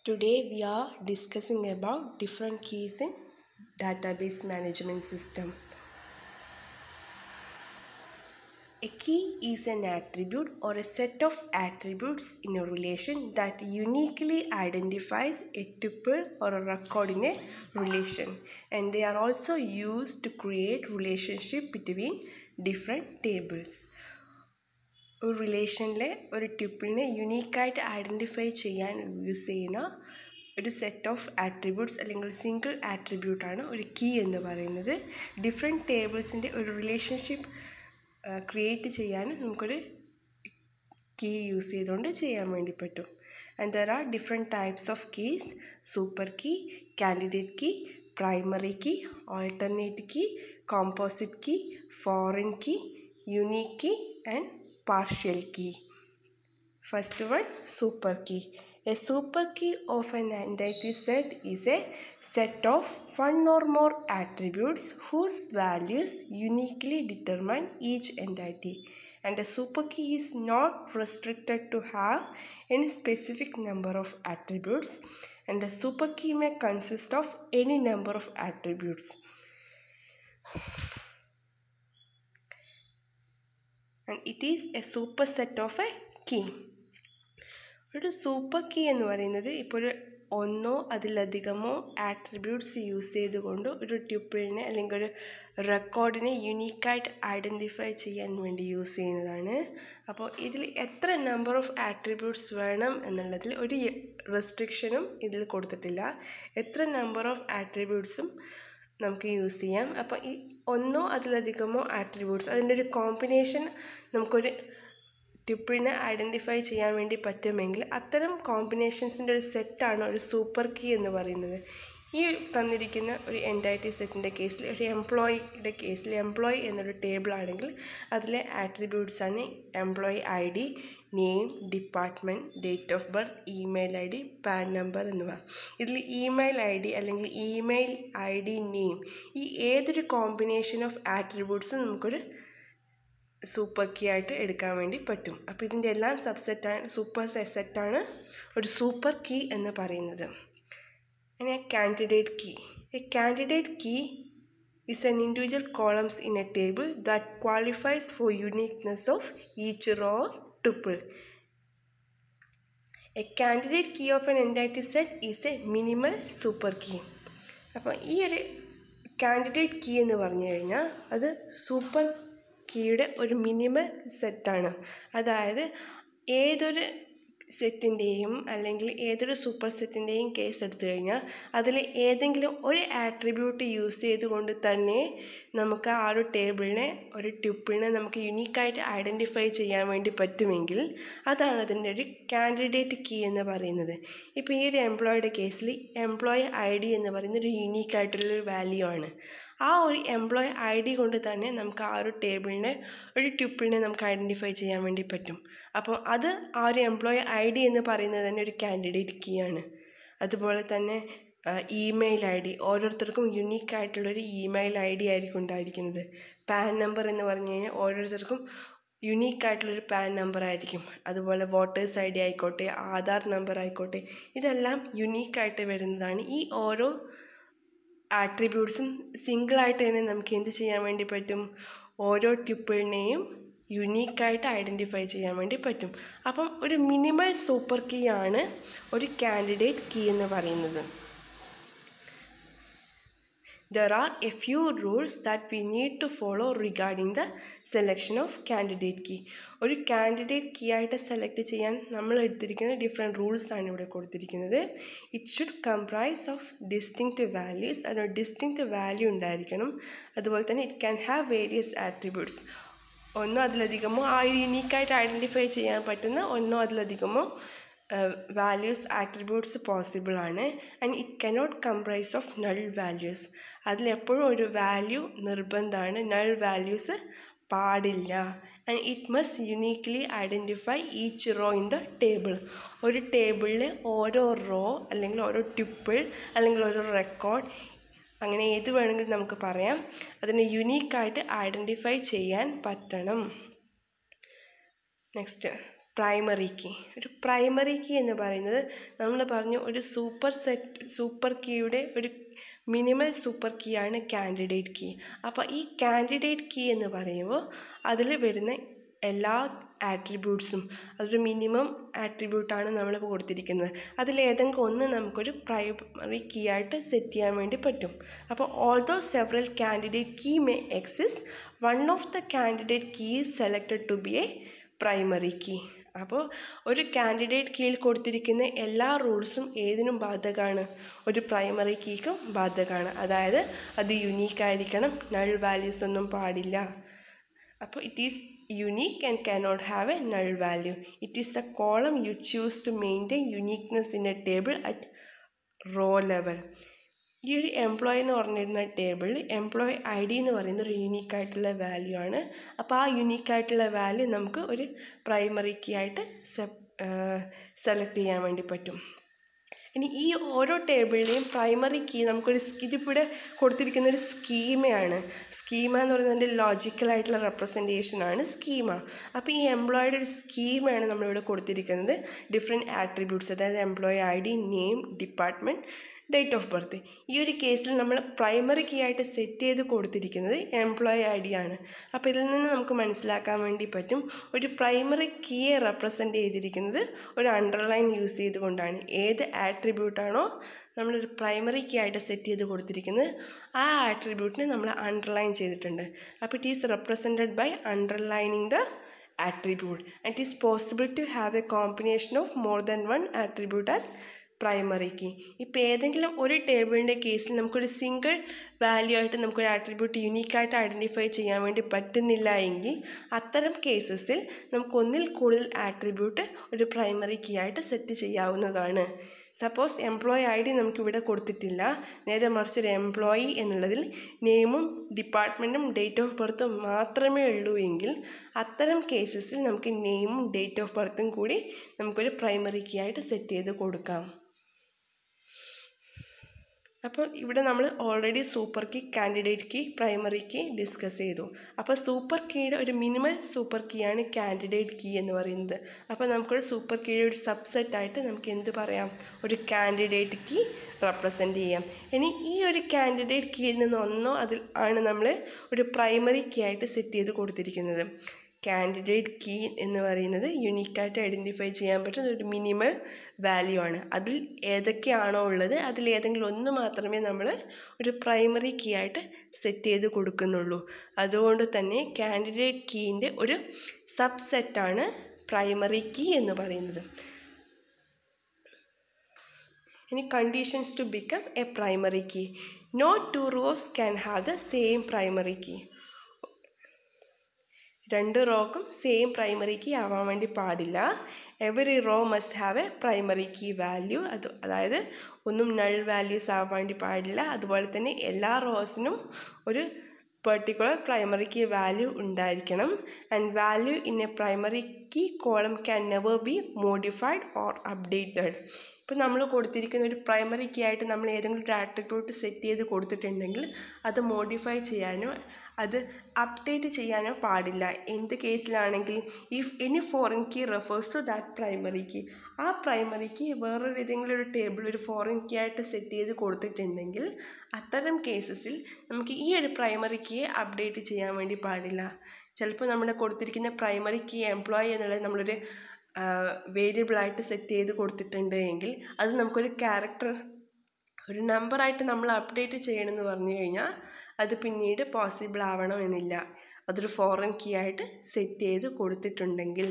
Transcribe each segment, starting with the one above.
Today we are discussing about different keys in database management system. A key is an attribute or a set of attributes in a relation that uniquely identifies a tuple or a record in a relation and they are also used to create relationship between different tables. ഒരു റിലേഷനിലെ ഒരു ട്യൂപ്പിളിനെ യുണീക്കായിട്ട് identify ചെയ്യാൻ use ചെയ്യുന്ന ഒരു set of attributes അല്ലെങ്കിൽ single ആട്രിബ്യൂട്ടാണ് ഒരു key എന്ന് പറയുന്നത് ഡിഫറെൻറ്റ് ടേബിൾസിൻ്റെ ഒരു റിലേഷൻഷിപ്പ് ക്രിയേറ്റ് ചെയ്യാൻ നമുക്കൊരു കീ യൂസ് ചെയ്തുകൊണ്ട് ചെയ്യാൻ വേണ്ടി പറ്റും and there are different types of keys super key candidate key primary key alternate key composite key foreign key unique key and partial key. First one, super key. A super key of an entity set is a set of one or more attributes whose values uniquely determine each entity. And a super key is not restricted to have any specific number of attributes. And a super key may consist of any number of attributes. And it is a superset of a key ഒരു super key എന്ന് പറയുന്നത് ഇപ്പോൾ ഒരു ഒന്നോ അതിലധികമോ attributes use ചെയ്തുകൊണ്ട് ഒരു ട്യൂപ്പിളിനെ അല്ലെങ്കിൽ ഒരു റെക്കോർഡിനെ യുണീക്കായിട്ട് ഐഡൻറ്റിഫൈ ചെയ്യാൻ വേണ്ടി യൂസ് ചെയ്യുന്നതാണ് അപ്പോൾ ഇതിൽ എത്ര നമ്പർ ഓഫ് ആട്രിബ്യൂട്ട്സ് വേണം എന്നുള്ളതിൽ ഒരു റെസ്ട്രിക്ഷനും ഇതിൽ കൊടുത്തിട്ടില്ല എത്ര നമ്പർ ഓഫ് ആട്രിബ്യൂട്ട്സും നമുക്ക് യൂസ് ചെയ്യാം അപ്പോൾ ഈ ഒന്നോ അതിലധികമോ ആട്രിബ്യൂട്ട്സ് അതിൻ്റെ ഒരു കോമ്പിനേഷൻ നമുക്കൊരു ട്യൂപ്പിളിനെ ഐഡൻറ്റിഫൈ ചെയ്യാൻ വേണ്ടി പറ്റുമെങ്കിൽ അത്തരം കോമ്പിനേഷൻസിൻ്റെ ഒരു സെറ്റാണ് ഒരു സൂപ്പർ കീ എന്ന് പറയുന്നത് ഈ തന്നിരിക്കുന്ന ഒരു എൻറ്റൈറ്റി സെറ്റിൻ്റെ കേസിൽ ഒരു എംപ്ലോയിയുടെ കേസിൽ എംപ്ലോയി എന്നൊരു ടേബിൾ ആണെങ്കിൽ അതിലെ ആട്രിബ്യൂട്ട്സ് ആണ് employee I D name department date of birth email I D PAN number എന്നിവ ഇതിൽ ഇമെയിൽ ഐ ഡി അല്ലെങ്കിൽ ഇമെയിൽ ഐ ഡി നെയിം ഈ ഏതൊരു കോമ്പിനേഷൻ ഓഫ് ആട്രിബ്യൂട്ട്സും നമുക്കൊരു സൂപ്പർ കീ ആയിട്ട് എടുക്കാൻ വേണ്ടി പറ്റും അപ്പോൾ ഇതിൻ്റെ എല്ലാം സബ്സെറ്റാണ് സൂപ്പർ സെറ്റാണ് ഒരു സൂപ്പർ കീ എന്ന് പറയുന്നത് ഇനി candidate key a candidate key is an individual columns in a table that qualifies for uniqueness of each row or tuple. A candidate key of an entity set is a minimal super key. അപ്പോൾ ഈ ഒരു candidate key എന്ന് പറഞ്ഞു കഴിഞ്ഞാൽ അത് super കീയുടെ ഒരു minimal സെറ്റാണ് അതായത് ഏതൊരു സെറ്റിൻ്റെയും അല്ലെങ്കിൽ ഏതൊരു സൂപ്പർ സെറ്റിൻ്റെയും കേസ് എടുത്തു കഴിഞ്ഞാൽ അതിൽ ഏതെങ്കിലും ഒരു ആട്രിബ്യൂട്ട് യൂസ് ചെയ്തുകൊണ്ട് തന്നെ നമുക്ക് ആ ഒരു ടേബിളിനെ ഒരു ട്യൂപ്പിളിനെ നമുക്ക് യുണീക്കായിട്ട് ഐഡൻറ്റിഫൈ ചെയ്യാൻ വേണ്ടി പറ്റുമെങ്കിൽ അതാണ് അതിൻ്റെ ഒരു കാൻഡിഡേറ്റ് കീ എന്ന് പറയുന്നത് ഇപ്പോൾ ഈ ഒരു എംപ്ലോയിയുടെ കേസിൽ എംപ്ലോയി ഐ ഡി എന്ന് പറയുന്ന ഒരു യുണീക്കായിട്ടുള്ളൊരു വാല്യൂ ആണ് ആ ഒരു എംപ്ലോയി ഐ ഡി കൊണ്ട് തന്നെ നമുക്ക് ആ ഒരു ടേബിളിനെ ഒരു ട്യൂപ്പിളിനെ നമുക്ക് ഐഡൻറ്റിഫൈ ചെയ്യാൻ വേണ്ടി പറ്റും അപ്പോൾ അത് ആ ഒരു എംപ്ലോയി ഐ ഡി എന്ന് പറയുന്നത് തന്നെ ഒരു കാൻഡിഡേറ്റ് കീ ആണ് അതുപോലെ തന്നെ ഇമെയിൽ ഐ ഡി ഓരോരുത്തർക്കും യുണീക്ക് ആയിട്ടുള്ളൊരു ഇമെയിൽ ഐ ഡി ആയിരിക്കും ഉണ്ടായിരിക്കുന്നത് പാൻ നമ്പർ എന്ന് പറഞ്ഞു കഴിഞ്ഞാൽ ഓരോരുത്തർക്കും യുണീക്ക് ആയിട്ടുള്ളൊരു പാൻ നമ്പർ ആയിരിക്കും അതുപോലെ വോട്ടേഴ്സ് ഐ ഡി ആയിക്കോട്ടെ ആധാർ നമ്പർ ആയിക്കോട്ടെ ഇതെല്ലാം യുണീക്കായിട്ട് വരുന്നതാണ് ഈ ഓരോ ആട്രിബ്യൂട്ട്സും സിംഗിളായിട്ട് തന്നെ നമുക്ക് എന്ത് ചെയ്യാൻ വേണ്ടി പറ്റും ഓരോ ട്യൂപ്പിളിനെയും യുണീക്കായിട്ട് ഐഡൻറ്റിഫൈ ചെയ്യാൻ വേണ്ടി പറ്റും അപ്പം ഒരു മിനിമൽ സൂപ്പർ കീ ആണ് ഒരു കാൻഡിഡേറ്റ് കീ എന്ന് പറയുന്നത് there are a few rules that we need to follow regarding the selection of candidate key ഒരു കാൻഡിഡേറ്റ് കീ ആയിട്ട് സെലക്ട് ചെയ്യാൻ നമ്മൾ എടുത്തിരിക്കുന്ന ഡിഫറെൻറ്റ് റൂൾസ് ആണ് ഇവിടെ കൊടുത്തിരിക്കുന്നത് it should comprise of distinct values അതിനൊരു ഡിസ്റ്റിങ്ക്റ്റ് വാല്യൂ ഉണ്ടായിരിക്കണം അതുപോലെ തന്നെ it can have various attributes ഒന്നോ അതിലധികമോ ആ ഒരു യുണീക്കായിട്ട് ഐഡൻറ്റിഫൈ ചെയ്യാൻ പറ്റുന്ന ഒന്നോ അതിലധികമോ വാല്യൂസ് ആട്രിബ്യൂട്ട്സ് പോസിബിൾ ആണ് and it cannot comprise of null values അതിലെപ്പോഴും ഒരു വാല്യൂ നിർബന്ധമാണ് നൾ വാല്യൂസ് പാടില്ല and it must uniquely identify each row in the table ഒരു ടേബിളിൽ ഓരോ റോ അല്ലെങ്കിൽ ഓരോ ട്യൂപ്പിൾ അല്ലെങ്കിൽ ഓരോ റെക്കോർഡ് അങ്ങനെ ഏത് വേണമെങ്കിലും നമുക്ക് പറയാം അതിനെ യുണീക്കായിട്ട് ഐഡൻറ്റിഫൈ ചെയ്യാൻ പറ്റണം നെക്സ്റ്റ് പ്രൈമറി കീ ഒരു പ്രൈമറി കീ എന്ന് പറയുന്നത് നമ്മൾ പറഞ്ഞു ഒരു സൂപ്പർ സെറ്റ് സൂപ്പർ കീയുടെ ഒരു മിനിമൽ സൂപ്പർ കീ ആണ് കാൻഡിഡേറ്റ് കീ അപ്പോൾ ഈ കാൻഡിഡേറ്റ് കീ എന്ന് പറയുമ്പോൾ അതിൽ വരുന്ന എല്ലാ ആട്രിബ്യൂട്ട്സും അതൊരു മിനിമം ആട്രിബ്യൂട്ടാണ് നമ്മൾ കൊടുത്തിരിക്കുന്നത് അതിലേതെങ്കിലും ഒന്ന് നമുക്കൊരു പ്രൈമറി കീ ആയിട്ട് സെറ്റ് ചെയ്യാൻ വേണ്ടി പറ്റും അപ്പോൾ although several candidate key may exist one of the candidate key is selected to be a primary key അപ്പോൾ ഒരു കാൻഡിഡേറ്റ് കീയിൽ കൊടുത്തിരിക്കുന്ന എല്ലാ റൂൾസും ഏതിനും ബാധകമാണ് ഒരു പ്രൈമറി കീക്കും ബാധകമാണ് അതായത് അത് യുണീക്ക് ആയിരിക്കണം നൾ വാല്യൂസ് ഒന്നും പാടില്ല അപ്പോൾ it is unique and cannot have a null value it is a column you choose to maintain uniqueness in a table at row level ഈ ഒരു എംപ്ലോയി എന്ന് പറഞ്ഞിരുന്ന ടേബിളിൽ എംപ്ലോയി ഐ ഡി എന്ന് പറയുന്ന ഒരു യുണീക്ക് ആയിട്ടുള്ള വാല്യൂ ആണ് അപ്പോൾ ആ യുണീക്ക് ആയിട്ടുള്ള വാല്യൂ നമുക്ക് ഒരു പ്രൈമറി കീ ആയിട്ട് സെലക്ട് ചെയ്യാൻ വേണ്ടി പറ്റും ഇനി ഈ ഓരോ ടേബിളിലെയും പ്രൈമറി കീ നമുക്കൊരു ഇതിപ്പോൾ ഇവിടെ കൊടുത്തിരിക്കുന്ന ഒരു സ്കീമയാണ് സ്കീമ എന്ന് പറയുന്നതിൻ്റെ ലോജിക്കലായിട്ടുള്ള റെപ്രസെൻറ്റേഷൻ ആണ് സ്കീമ അപ്പോൾ ഈ എംപ്ലോയിയുടെ ഒരു സ്കീമയാണ് നമ്മളിവിടെ കൊടുത്തിരിക്കുന്നത് ഡിഫറെൻറ്റ് ആട്രിബ്യൂട്ട്സ് അതായത് employee I D name department date of birth ഈ ഒരു കേസിൽ നമ്മൾ പ്രൈമറി കീ ആയിട്ട് സെറ്റ് ചെയ്ത് കൊടുത്തിരിക്കുന്നത് എംപ്ലോയി ഐ ഡി ആണ് അപ്പോൾ ഇതിൽ നിന്ന് നമുക്ക് മനസ്സിലാക്കാൻ വേണ്ടി പറ്റും ഒരു പ്രൈമറി കീയെ റെപ്രസെൻ്റ് ചെയ്തിരിക്കുന്നത് ഒരു അണ്ടർലൈൻ യൂസ് ചെയ്തുകൊണ്ടാണ് ഏത് ആട്രിബ്യൂട്ടാണോ നമ്മളൊരു പ്രൈമറി കീ ആയിട്ട് സെറ്റ് ചെയ്ത് കൊടുത്തിരിക്കുന്നത് ആ ആട്രിബ്യൂട്ടിനെ നമ്മൾ അണ്ടർലൈൻ ചെയ്തിട്ടുണ്ട് അപ്പോൾ it is represented by underlining the attribute and it is possible to have a combination of more than one attribute as primary key ഇപ്പോൾ ഏതെങ്കിലും ഒരു ടേബിളിൻ്റെ കേസിൽ നമുക്കൊരു സിംഗിൾ വാല്യൂ ആയിട്ട് നമുക്കൊരു ആട്രിബ്യൂട്ട് യുണീക്കായിട്ട് ഐഡൻറ്റിഫൈ ചെയ്യാൻ വേണ്ടി പറ്റുന്നില്ല എങ്കിൽ അത്തരം കേസസിൽ നമുക്ക് ഒന്നിൽ കൂടുതൽ ആട്രിബ്യൂട്ട് ഒരു പ്രൈമറി കീ ആയിട്ട് സെറ്റ് ചെയ്യാവുന്നതാണ് സപ്പോസ് എംപ്ലോയി ഐ ഡി നമുക്കിവിടെ കൊടുത്തിട്ടില്ല നേരെ മറിച്ച് ഒരു എംപ്ലോയി എന്നുള്ളതിൽ നെയിമും ഡിപ്പാർട്ട്മെൻറ്റും ഡേറ്റ് ഓഫ് ബർത്തും മാത്രമേ ഉള്ളൂ എങ്കിൽ അത്തരം കേസസിൽ നമുക്ക് നെയിമും ഡേറ്റ് ഓഫ് ബർത്തും കൂടി നമുക്കൊരു പ്രൈമറി കീ ആയിട്ട് സെറ്റ് ചെയ്ത് കൊടുക്കാം അപ്പോൾ ഇവിടെ നമ്മൾ already super key candidate key primary key discuss ചെയ്തു അപ്പോൾ സൂപ്പർ കീയുടെ ഒരു മിനിമൽ സൂപ്പർ കീ ആണ് കാൻഡിഡേറ്റ് കീ എന്ന് പറയുന്നത് അപ്പോൾ നമുക്കൊരു സൂപ്പർ കീയുടെ ഒരു സബ്സെറ്റ് ആയിട്ട് നമുക്ക് എന്ത് പറയാം ഒരു കാൻഡിഡേറ്റ് കീ റെപ്രസെൻ്റ് ചെയ്യാം ഇനി ഈ ഒരു കാൻഡിഡേറ്റ് കീയിൽ നിന്ന് ഒന്നോ അതിൽ ആണ് നമ്മൾ ഒരു പ്രൈമറി കീ ആയിട്ട് സെറ്റ് ചെയ്ത് കൊടുത്തിരിക്കുന്നത് കാൻഡിഡേറ്റ് കീ എന്ന് പറയുന്നത് യുണീക്കായിട്ട് ഐഡൻറ്റിഫൈ ചെയ്യാൻ പറ്റുന്ന ഒരു മിനിമൽ വാല്യൂ ആണ് അതിൽ ഏതൊക്കെയാണോ ഉള്ളത് അതിൽ ഏതെങ്കിലും ഒന്ന് മാത്രമേ നമ്മൾ ഒരു പ്രൈമറി കീ ആയിട്ട് സെറ്റ് ചെയ്ത് കൊടുക്കുന്നുള്ളൂ അതുകൊണ്ട് തന്നെ കാൻഡിഡേറ്റ് കീൻ്റെ ഒരു സബ്സെറ്റാണ് പ്രൈമറി കീ എന്ന് പറയുന്നത് ഇനി conditions to become a primary key no two rows can have the same primary key രണ്ട് റോക്കും സെയിം പ്രൈമറി കീ ആവാൻ വേണ്ടി പാടില്ല every row must have a primary key value അത് അതായത് ഒന്നും നൾ വാല്യൂസ് ആവാൻ വേണ്ടി പാടില്ല അതുപോലെ തന്നെ എല്ലാ റോസിനും ഒരു പെർട്ടിക്കുലർ പ്രൈമറി കീ വാല്യൂ ഉണ്ടായിരിക്കണം and value in a primary key column can never be modified or updated ഇപ്പോൾ നമ്മൾ കൊടുത്തിരിക്കുന്ന ഒരു പ്രൈമറി കീ ആയിട്ട് നമ്മൾ ഏതെങ്കിലും ഒരു ആട്രിബ്യൂട്ട് സെറ്റ് ചെയ്ത് കൊടുത്തിട്ടുണ്ടെങ്കിൽ അത് മോഡിഫൈ ചെയ്യാനോ അത് അപ്ഡേറ്റ് ചെയ്യാനോ പാടില്ല എന്ത് കേസിലാണെങ്കിൽ if any foreign key refers to that primary key ആ പ്രൈമറി കീ വേറൊരു ഏതെങ്കിലും ഒരു ടേബിൾ ഒരു ഫോറിൻ കീ ആയിട്ട് സെറ്റ് ചെയ്ത് കൊടുത്തിട്ടുണ്ടെങ്കിൽ അത്തരം കേസസിൽ നമുക്ക് ഈ ഒരു പ്രൈമറി കീയെ അപ്ഡേറ്റ് ചെയ്യാൻ വേണ്ടി പാടില്ല ചിലപ്പോൾ നമ്മുടെ കൊടുത്തിരിക്കുന്ന പ്രൈമറി കീ എംപ്ലോയി എന്നുള്ളത് നമ്മളൊരു വേരിയബിളായിട്ട് സെറ്റ് ചെയ്ത് കൊടുത്തിട്ടുണ്ട് എങ്കിൽ അത് നമുക്കൊരു ക്യാരക്ടർ ഒരു നമ്പറായിട്ട് നമ്മൾ അപ്ഡേറ്റ് ചെയ്യണമെന്ന് പറഞ്ഞു കഴിഞ്ഞാൽ അത് പിന്നീട് പോസിബിൾ ആവണമെന്നില്ല അതൊരു ഫോറിൻ കീ ആയിട്ട് സെറ്റ് ചെയ്ത് കൊടുത്തിട്ടുണ്ടെങ്കിൽ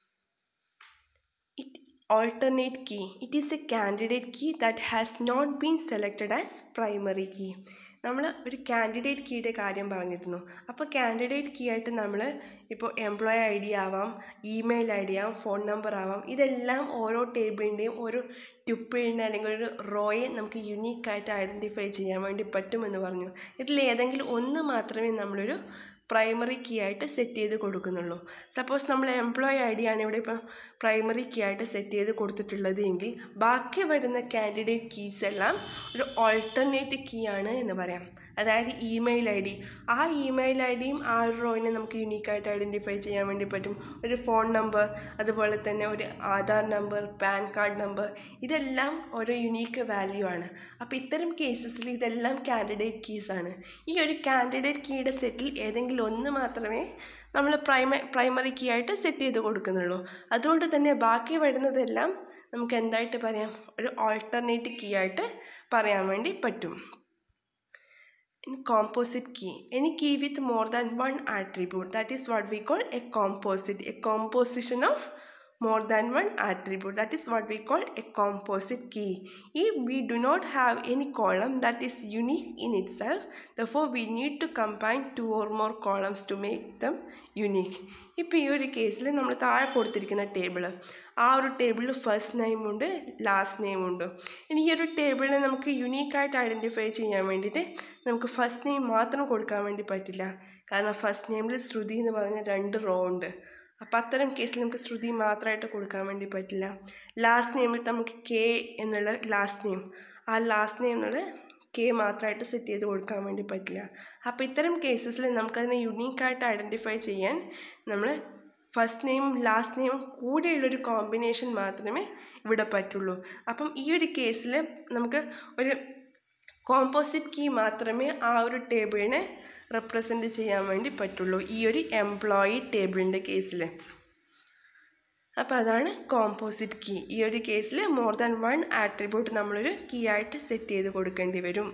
it alternate key it is a candidate key that has not been selected as primary key നമ്മൾ ഒരു കാൻഡിഡേറ്റ് കീയുടെ കാര്യം പറഞ്ഞിരുന്നു അപ്പോൾ കാൻഡിഡേറ്റ് കീ ആയിട്ട് നമ്മൾ ഇപ്പോൾ എംപ്ലോയി ഐ ഡി ആവാം ഇമെയിൽ ഐ ഡി ആവാം ഫോൺ നമ്പർ ആവാം ഇതെല്ലാം ഓരോ ടേബിളിൻ്റെയും ഒരു ട്യുപ്പിളിനെ അല്ലെങ്കിൽ ഒരു റോയെ നമുക്ക് യുണീക്കായിട്ട് ഐഡൻറ്റിഫൈ ചെയ്യാൻ വേണ്ടി പറ്റുമെന്ന് പറഞ്ഞു ഇതിൽ ഏതെങ്കിലും ഒന്ന് മാത്രമേ നമ്മളൊരു പ്രൈമറി കീ ആയിട്ട് സെറ്റ് ചെയ്ത് കൊടുക്കുന്നുള്ളൂ സപ്പോസ് നമ്മൾ എംപ്ലോയി ഐ ഡി ആണ് ഇവിടെ ഇപ്പോൾ പ്രൈമറി കീ ആയിട്ട് സെറ്റ് ചെയ്ത് കൊടുത്തിട്ടുള്ളത് എങ്കിൽ ബാക്കി വരുന്ന കാൻഡിഡേറ്റ് കീസ് എല്ലാം ഒരു ഓൾട്ടർനേറ്റ് കീ ആണ് എന്ന് പറയാം അതായത് ഇമെയിൽ ഐ ഡി ആ ഇമെയിൽ ഐ ഡിയും ആ ഒരു റോയിനെ നമുക്ക് യുണീക്കായിട്ട് ഐഡൻറ്റിഫൈ ചെയ്യാൻ വേണ്ടി പറ്റും ഒരു ഫോൺ നമ്പർ അതുപോലെ തന്നെ ഒരു Aadhaar number PAN card number ഇതെല്ലാം ഓരോ യുണീക്ക് വാല്യൂ ആണ് അപ്പോൾ ഇത്തരം കേസസിൽ ഇതെല്ലാം കാൻഡിഡേറ്റ് കീസ് ആണ് ഈ ഒരു കാൻഡിഡേറ്റ് കീയുടെ സെറ്റിൽ ഏതെങ്കിലും ഒന്ന് മാത്രമേ നമ്മൾ പ്രൈമ പ്രൈമറി കീ ആയിട്ട് സെറ്റ് ചെയ്ത് കൊടുക്കുന്നുള്ളൂ അതുകൊണ്ട് തന്നെ ബാക്കി വരുന്നതെല്ലാം നമുക്ക് എന്തായിട്ട് പറയാം ഒരു ഓൾട്ടർനേറ്റ് കീ ആയിട്ട് പറയാൻ വേണ്ടി പറ്റും in composite key any key with more than one attribute that is what we call a composite a composition of more than one attribute that is what we call a composite key if we do not have any column that is unique in itself therefore we need to combine two or more columns to make them unique ഇപ്പോൾ ഈ ഒരു കേസിൽ നമ്മൾ താഴെ കൊടുത്തിരിക്കുന്ന table ആ ഒരു ടേബിളിൽ ഫസ്റ്റ് നെയിം ഉണ്ട് ലാസ്റ്റ് നെയിം ഉണ്ട് ഇനി ഈ ഒരു ടേബിളിനെ നമുക്ക് യുണീക്കായിട്ട് ഐഡൻറ്റിഫൈ ചെയ്യാൻ വേണ്ടിയിട്ട് നമുക്ക് ഫസ്റ്റ് നെയിം മാത്രം കൊടുക്കാൻ വേണ്ടി പറ്റില്ല കാരണം ഫസ്റ്റ് നെയിമിൽ ശ്രുതി എന്ന് പറഞ്ഞ രണ്ട് റോ ഉണ്ട് അപ്പോൾ അത്തരം കേസിൽ നമുക്ക് ശ്രുതി മാത്രമായിട്ട് കൊടുക്കാൻ വേണ്ടി പറ്റില്ല ലാസ്റ്റ് നെയിമിൽ നമുക്ക് കെ എന്നുള്ള ലാസ്റ്റ് നെയിം ആ ലാസ്റ്റ് നെയിം എന്നുള്ള കെ മാത്രമായിട്ട് സെറ്റ് ചെയ്ത് കൊടുക്കാൻ വേണ്ടി പറ്റില്ല അപ്പോൾ ഇത്തരം കേസസിൽ നമുക്കതിനെ യുണീക്കായിട്ട് ഐഡൻറ്റിഫൈ ചെയ്യാൻ നമ്മൾ ഫസ്റ്റ് നെയിമും ലാസ്റ്റ് നെയിമും കൂടെയുള്ളൊരു കോമ്പിനേഷൻ മാത്രമേ ഇവിടെ പറ്റുള്ളൂ അപ്പം ഈ ഒരു കേസിൽ നമുക്ക് ഒരു കോമ്പോസിറ്റ് കീ മാത്രമേ ആ ഒരു ടേബിളിനെ റെപ്രസെൻറ്റ് ചെയ്യാൻ വേണ്ടി പറ്റുള്ളൂ ഈ ഒരു എംപ്ലോയി ടേബിളിൻ്റെ കേസിൽ അപ്പോൾ അതാണ് കോമ്പോസിറ്റ് കീ ഈ ഒരു കേസിൽ മോർ ദാൻ വൺ ആട്രിബ്യൂട്ട് നമ്മളൊരു കീ ആയിട്ട് സെറ്റ് ചെയ്ത് കൊടുക്കേണ്ടി വരും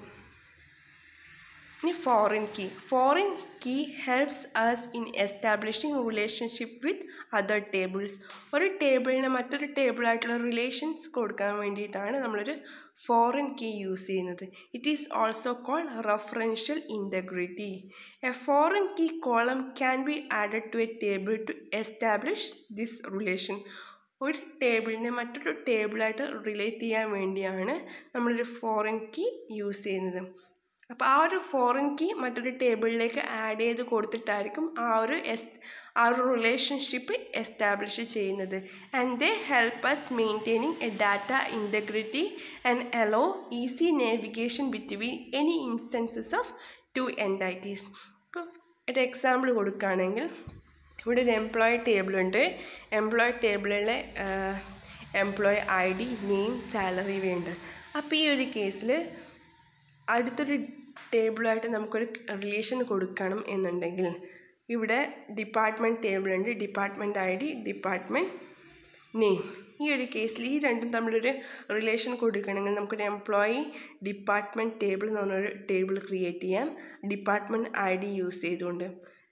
ഇനി foreign key foreign key helps us in establishing relationship with other tables ഒരു ടേബിളിന് മറ്റൊരു ടേബിളായിട്ടുള്ള റിലേഷൻസ് കൊടുക്കാൻ വേണ്ടിയിട്ടാണ് നമ്മളൊരു ഫോറിൻ കീ യൂസ് ചെയ്യുന്നത് it is also call referential integrity a foreign key column can be added to a table to establish this relation ഒരു ടേബിളിനെ മറ്റൊരു ടേബിളായിട്ട് റിലേറ്റ് ചെയ്യാൻ വേണ്ടിയാണ് നമ്മളൊരു ഫോറിൻ കീ യൂസ് ചെയ്യുന്നത് അപ്പോൾ ആ ഒരു ഫോറിൻ കീ മറ്റൊരു ടേബിളിലേക്ക് ആഡ് ചെയ്ത് കൊടുത്തിട്ടായിരിക്കും ആ ഒരു എസ് ആ ഒരു റിലേഷൻഷിപ്പ് എസ്റ്റാബ്ലിഷ് ചെയ്യുന്നത് and they help us maintaining a data integrity and allow easy navigation between any instances of two entities ഇപ്പോൾ ഒരു എക്സാമ്പിൾ കൊടുക്കുകയാണെങ്കിൽ ഇവിടെ ഒരു എംപ്ലോയി ടേബിളുണ്ട് എംപ്ലോയി ടേബിളിലെ employee I D name salary വേണ്ട അപ്പോൾ ഈ ഒരു കേസിൽ അടുത്തൊരു ടേബിളായിട്ട് നമുക്കൊരു റിലേഷൻ കൊടുക്കണം എന്നുണ്ടെങ്കിൽ ഇവിടെ ഡിപ്പാർട്ട്മെൻറ്റ് ടേബിളുണ്ട് department I D department name ഈ ഒരു കേസിൽ ഈ രണ്ടും തമ്മിലൊരു റിലേഷൻ കൊടുക്കണമെങ്കിൽ നമുക്കൊരു എംപ്ലോയി ഡിപ്പാർട്ട്മെൻറ്റ് ടേബിൾ എന്ന് പറഞ്ഞൊരു ടേബിൾ ക്രിയേറ്റ് ചെയ്യാം ഡിപ്പാർട്ട്മെൻറ്റ് ഐ ഡി യൂസ് ചെയ്തുകൊണ്ട്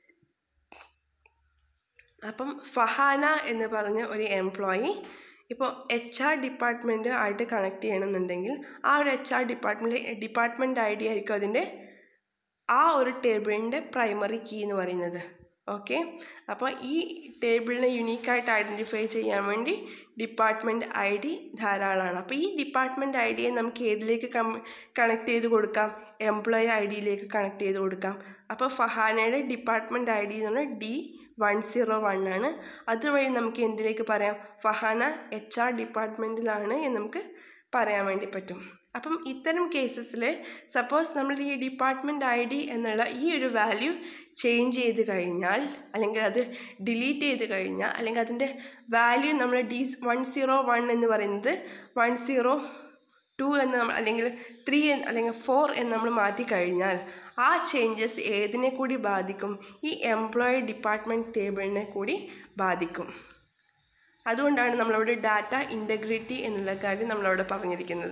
അപ്പം ഫഹാന എന്ന് പറഞ്ഞ ഒരു എംപ്ലോയി ഇപ്പോൾ എച്ച് ആർ ഡിപ്പാർട്ട്മെൻറ്റ് ആയിട്ട് കണക്ട് ചെയ്യണമെന്നുണ്ടെങ്കിൽ ആ ഒരു H R department department I D ആയിരിക്കും അതിൻ്റെ ആ ഒരു ടേബിളിൻ്റെ പ്രൈമറി കീ എന്ന് പറയുന്നത് ഓക്കെ അപ്പോൾ ഈ ടേബിളിനെ യുണീക്കായിട്ട് ഐഡൻറ്റിഫൈ ചെയ്യാൻ വേണ്ടി ഡിപ്പാർട്ട്മെൻറ്റ് ഐ ഡി ധാരാളമാണ് അപ്പോൾ ഈ ഡിപ്പാർട്ട്മെൻറ്റ് ഐ ഡിയെ നമുക്ക് ഏതിലേക്ക് കം കണക്ട് ചെയ്ത് കൊടുക്കാം എംപ്ലോയി ഐ ഡിയിലേക്ക് കണക്ട് ചെയ്ത് കൊടുക്കാം അപ്പോൾ ഫഹാനയുടെ ഡിപ്പാർട്ട്മെൻറ്റ് ഐ ഡി എന്ന് പറഞ്ഞാൽ ഡി വൺ സീറോ വൺ ആണ് അതുവഴി നമുക്ക് എന്തിലേക്ക് പറയാം ഫഹാന എച്ച് ആർ ഡിപ്പാർട്ട്മെൻറ്റിലാണ് എന്ന് നമുക്ക് പറയാൻ വേണ്ടി പറ്റും അപ്പം ഇത്തരം കേസസിൽ സപ്പോസ് നമ്മൾ ഈ ഡിപ്പാർട്ട്മെൻറ്റ് ഐ ഡി എന്നുള്ള ഈ ഒരു വാല്യൂ ചേഞ്ച് ചെയ്ത് കഴിഞ്ഞാൽ അല്ലെങ്കിൽ അത് ഡിലീറ്റ് ചെയ്ത് കഴിഞ്ഞാൽ അല്ലെങ്കിൽ അതിൻ്റെ വാല്യൂ നമ്മൾ ഡി വൺ സീറോ വൺ എന്ന് പറയുന്നത് വൺ സീറോ ടു എന്ന് നമ്മൾ അല്ലെങ്കിൽ ത്രീ അല്ലെങ്കിൽ ഫോർ എന്ന് നമ്മൾ മാറ്റി കഴിഞ്ഞാൽ ആ ചേഞ്ചസ് ഏതിനെ കൂടി ബാധിക്കും ഈ എംപ്ലോയി ഡിപ്പാർട്ട്മെൻറ്റ് ടേബിളിനെ കൂടി ബാധിക്കും അതുകൊണ്ടാണ് നമ്മളവിടെ ഡാറ്റ ഇൻറ്റഗ്രിറ്റി എന്നുള്ള കാര്യം നമ്മളവിടെ പറഞ്ഞിരിക്കുന്നത്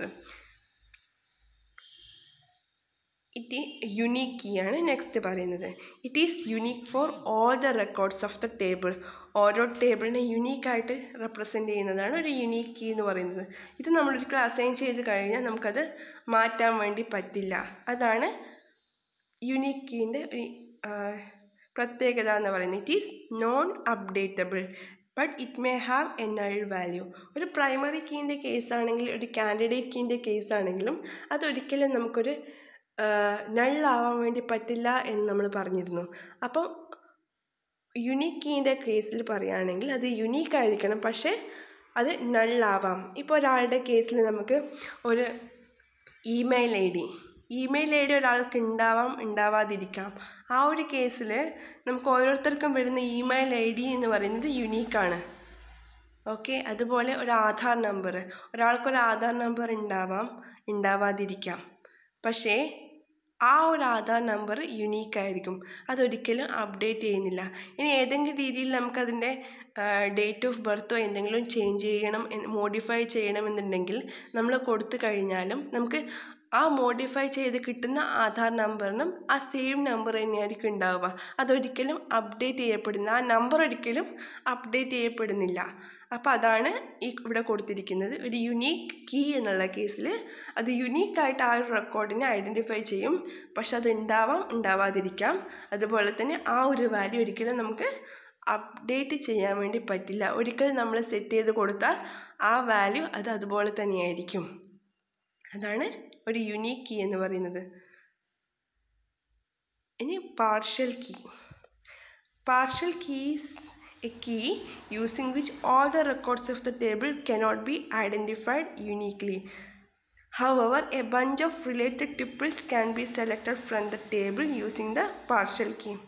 ഇറ്റ് യുണീക്ക് കീ ആണ് നെക്സ്റ്റ് പറയുന്നത് it is unique for all the records of the table ഓരോ ടേബിളിനെ യുണീക്കായിട്ട് റെപ്രസെൻറ്റ് ചെയ്യുന്നതാണ് ഒരു യുണീക്ക് കീ എന്ന് പറയുന്നത് ഇത് നമ്മളൊരു അസൈൻ ചെയ്ത് കഴിഞ്ഞാൽ നമുക്കത് മാറ്റാൻ വേണ്ടി പറ്റില്ല അതാണ് യുണീക്ക് കീൻ്റെ ഒരു പ്രത്യേകത എന്ന് പറയുന്നത് it is non updatable but it may have a null value ഒരു പ്രൈമറി കീൻ്റെ കേസാണെങ്കിൽ ഒരു കാൻഡിഡേറ്റ് കീൻ്റെ കേസാണെങ്കിലും അതൊരിക്കലും നമുക്കൊരു നള്ളാവാൻ വേണ്ടി പറ്റില്ല എന്ന് നമ്മൾ പറഞ്ഞിരുന്നു അപ്പം യുണീക്ക് കീൻ്റെ കേസിൽ പറയുകയാണെങ്കിൽ അത് യുണീക്ക് ആയിരിക്കണം പക്ഷേ അത് നള്ളാവാം ഇപ്പോൾ ഒരാളുടെ കേസിൽ നമുക്ക് ഒരു email I D email I D ഒരാൾക്ക് ഉണ്ടാവാം ഉണ്ടാവാതിരിക്കാം ആ ഒരു കേസിൽ നമുക്ക് ഓരോരുത്തർക്കും വരുന്ന ഇമെയിൽ ഐ ഡി എന്ന് പറയുന്നത് യുണീക്കാണ് ഓക്കെ അതുപോലെ ഒരു ആധാർ നമ്പർ ഒരാൾക്കൊരു ആധാർ നമ്പർ ഉണ്ടാവാം ഉണ്ടാവാതിരിക്കാം പക്ഷേ ആ ഒരു ആധാർ നമ്പർ യുണീക്ക് ആയിരിക്കും അതൊരിക്കലും അപ്ഡേറ്റ് ചെയ്യുന്നില്ല ഇനി ഏതെങ്കിലും രീതിയിൽ നമുക്കതിൻ്റെ ഡേറ്റ് ഓഫ് ബർത്തോ എന്തെങ്കിലും ചേഞ്ച് ചെയ്യണം മോഡിഫൈ ചെയ്യണമെന്നുണ്ടെങ്കിൽ നമ്മൾ കൊടുത്തു കഴിഞ്ഞാലും നമുക്ക് ആ മോഡിഫൈ ചെയ്ത് കിട്ടുന്ന ആധാർ നമ്പറിനും ആ സെയിം നമ്പർ തന്നെയായിരിക്കും ഉണ്ടാവുക അതൊരിക്കലും അപ്ഡേറ്റ് ചെയ്യപ്പെടുന്ന ആ നമ്പർ ഒരിക്കലും അപ്ഡേറ്റ് ചെയ്യപ്പെടുന്നില്ല അപ്പോൾ അതാണ് ഈ ഇവിടെ കൊടുത്തിരിക്കുന്നത് ഒരു യുണീക്ക് കീ എന്നുള്ള കേസിൽ അത് യുണീക്കായിട്ട് ആ ഒരു റെക്കോർഡിനെ ഐഡൻറ്റിഫൈ ചെയ്യും പക്ഷെ അത് ഉണ്ടാവാം ഉണ്ടാവാതിരിക്കാം അതുപോലെ തന്നെ ആ ഒരു വാല്യൂ ഒരിക്കലും നമുക്ക് അപ്ഡേറ്റ് ചെയ്യാൻ വേണ്ടി പറ്റില്ല ഒരിക്കൽ നമ്മൾ സെറ്റ് ചെയ്ത് കൊടുത്താൽ ആ വാല്യൂ അത് അതുപോലെ തന്നെയായിരിക്കും അതാണ് ഒരു യുണീക്ക് കീ എന്ന് പറയുന്നത് ഇനി partial key partial keys a key using which all the records of the table cannot be identified uniquely. However, a bunch of related tuples can be selected from the table using the partial key.